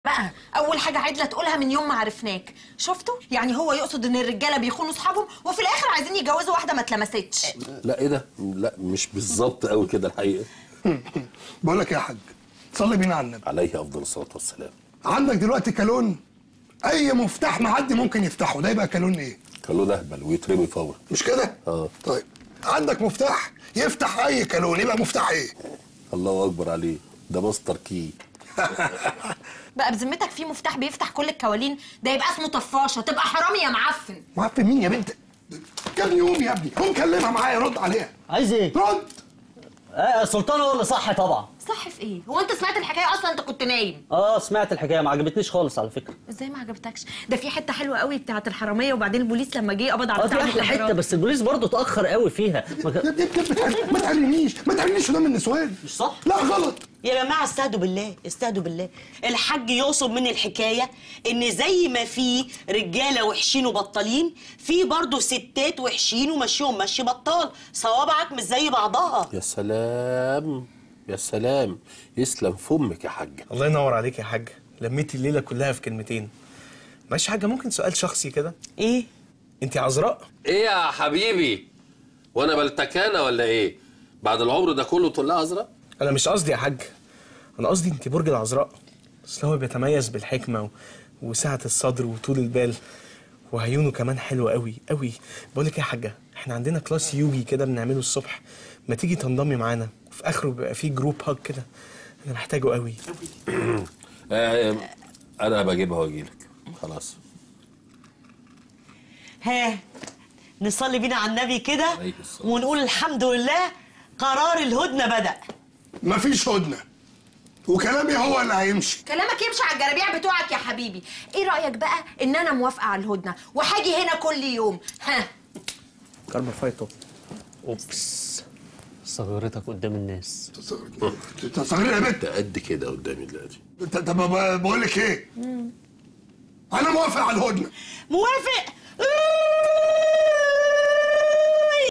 بقى اول حاجه عدله تقولها من يوم ما عرفناك شفتوا يعني هو يقصد ان الرجاله بيخونوا اصحابهم وفي الاخر عايزين يتجوزوا واحده ما اتلمستش لا ايه ده لا مش بالظبط قوي كده الحقيقه بقول لك يا حاج صلي بينا على النبي عليه افضل الصلاه والسلام عندك دلوقتي كالون اي مفتاح معدي ممكن يفتحه ده يبقى كالون ايه كالون اهبل ويترمي فورا مش كده اه طيب عندك مفتاح يفتح اي كالون يبقى مفتاح ايه الله اكبر عليه ده ماستر كي بقى بذمتك في مفتاح بيفتح كل الكوالين ده يبقى اسمه طفاشه تبقى حرامي يا معفن معفن مين يا بنت كام يوم يا ابني قوم كلمها معايا رد عليها عايز ايه؟ رد اه سلطان هو اللي صح طبعا صح في ايه هو انت سمعت الحكايه اصلا انت كنت نايم اه سمعت الحكايه ما عجبتنيش خالص على فكره ازاي ما عجبتكش ده في حته حلوه قوي بتاعت الحراميه وبعدين البوليس لما جه قبض على اه بتاع في احلى المخدرات. حته بس البوليس برضه اتاخر قوي فيها ما يا كان- ابني ما تعل- ما تعلمنيش ما تعلمنيش قدام النسوان مش صح؟ لا غلط يا جماعه استهدوا بالله استهدوا بالله الحاج يقصد من الحكايه ان زي ما في رجاله وحشين وبطالين في برضه ستات وحشين ومشيهم مشي بطال صوابعك مش زي بعضها يا سلام يا سلام يسلم فمك يا حاجه الله ينور عليك يا حاج لميتي الليله كلها في كلمتين ماشي يا حاجه ممكن سؤال شخصي كده ايه انت عذراء ايه يا حبيبي وانا بلتكانه ولا ايه بعد العمر ده كله تقول لها ازرق انا مش قصدي يا حاج انا قصدي انت برج العذراء اصل هو بيتميز بالحكمه و... وسعه الصدر وطول البال وعيونه كمان حلوه قوي قوي بقول لك إيه يا حاجه احنا عندنا كلاس يوجي كده بنعمله الصبح ما تيجي تنضمي معانا وفي اخره بيبقى فيه جروب هاج كده انا محتاجه قوي آه انا بجيبها واجيلك خلاص ها نصلي بينا على النبي كده عليه الصلاة ونقول الحمد لله قرار الهدنه بدا مفيش هدنه وكلامي هو اللي هيمشي كلامك يمشي على الجرابيع بتوعك يا حبيبي ايه رايك بقى ان انا موافقه على الهدنه وهاجي هنا كل يوم ها كارما فايتو اوبس صغيرتك قدام الناس انت صغير يا بنت ده قد كده قدامي دلوقتي انت طب ب- بقول لك ايه انا موافق على الهدنه موافق آه